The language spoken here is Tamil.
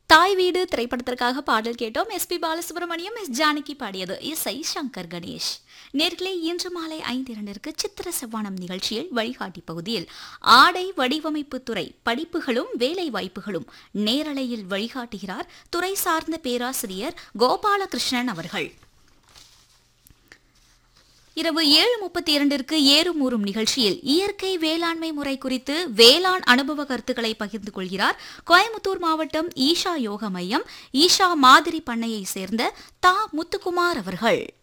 தாய் வீடு திரைப்படத்திற்காக பாடல் கேட்டோம் எஸ்பி பாலசுப்ரமணியம் எஸ் ஜானகி பாடியது இசை சங்கர் கணேஷ் நேர்களே இன்று மாலை ஐந்து இரண்டிற்கு சித்திர செவ்வானம் நிகழ்ச்சியில் வழிகாட்டி பகுதியில் ஆடை வடிவமைப்பு துறை படிப்புகளும் வேலை வாய்ப்புகளும் நேரலையில் வழிகாட்டுகிறார் துறை சார்ந்த பேராசிரியர் கோபாலகிருஷ்ணன் அவர்கள் இரவு ஏழு முப்பத்தி இரண்டிற்கு ஏறும் ஊறும் நிகழ்ச்சியில் இயற்கை வேளாண்மை முறை குறித்து வேளாண் அனுபவ கருத்துக்களை பகிர்ந்து கொள்கிறார் கோயமுத்தூர் மாவட்டம் ஈஷா யோக மையம் ஈஷா மாதிரி பண்ணையை சேர்ந்த தா முத்துக்குமார் அவர்கள்